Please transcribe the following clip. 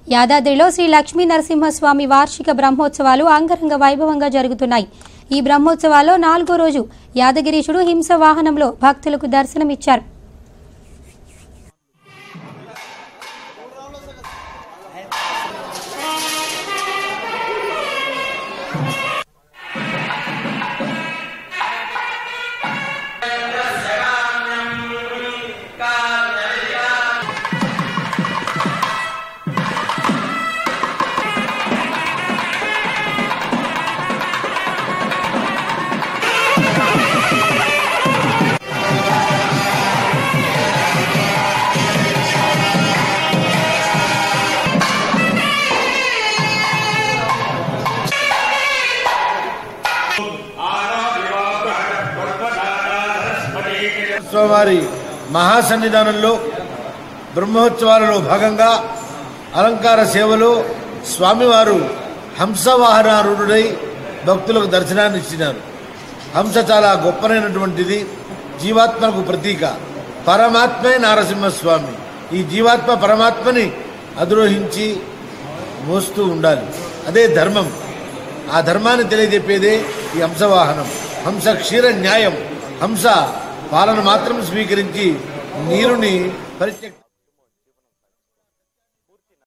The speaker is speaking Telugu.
యాదాద్రిలో శ్రీ లక్ష్మీ నరసింహస్వామి వార్షిక బ్రహ్మోత్సవాలు అంగరంగ వైభవంగా జరుగుతున్నాయి ఈ బ్రహ్మోత్సవాల్లో నాలుగో రోజు యాదగిరీశుడు హింస వాహనంలో భక్తులకు దర్శనమిచ్చారు స్వామివారి మహాసన్నిధానంలో బ్రహ్మోత్సవాలలో భాగంగా అలంకార సేవలో స్వామివారు హంసవాహనారూఢుడై భక్తులకు దర్శనాన్ని ఇచ్చినారు హంస చాలా గొప్పనైనటువంటిది జీవాత్మకు ప్రతీక పరమాత్మే నారసింహస్వామి ఈ జీవాత్మ పరమాత్మని అధిరోహించి మోస్తూ ఉండాలి అదే ధర్మం ఆ ధర్మాన్ని తెలియజెప్పేదే ఈ హంసవాహనం హంస క్షీర న్యాయం హంస పాలన మాత్రం స్వీకరించి నీరుని పరిత్యక్త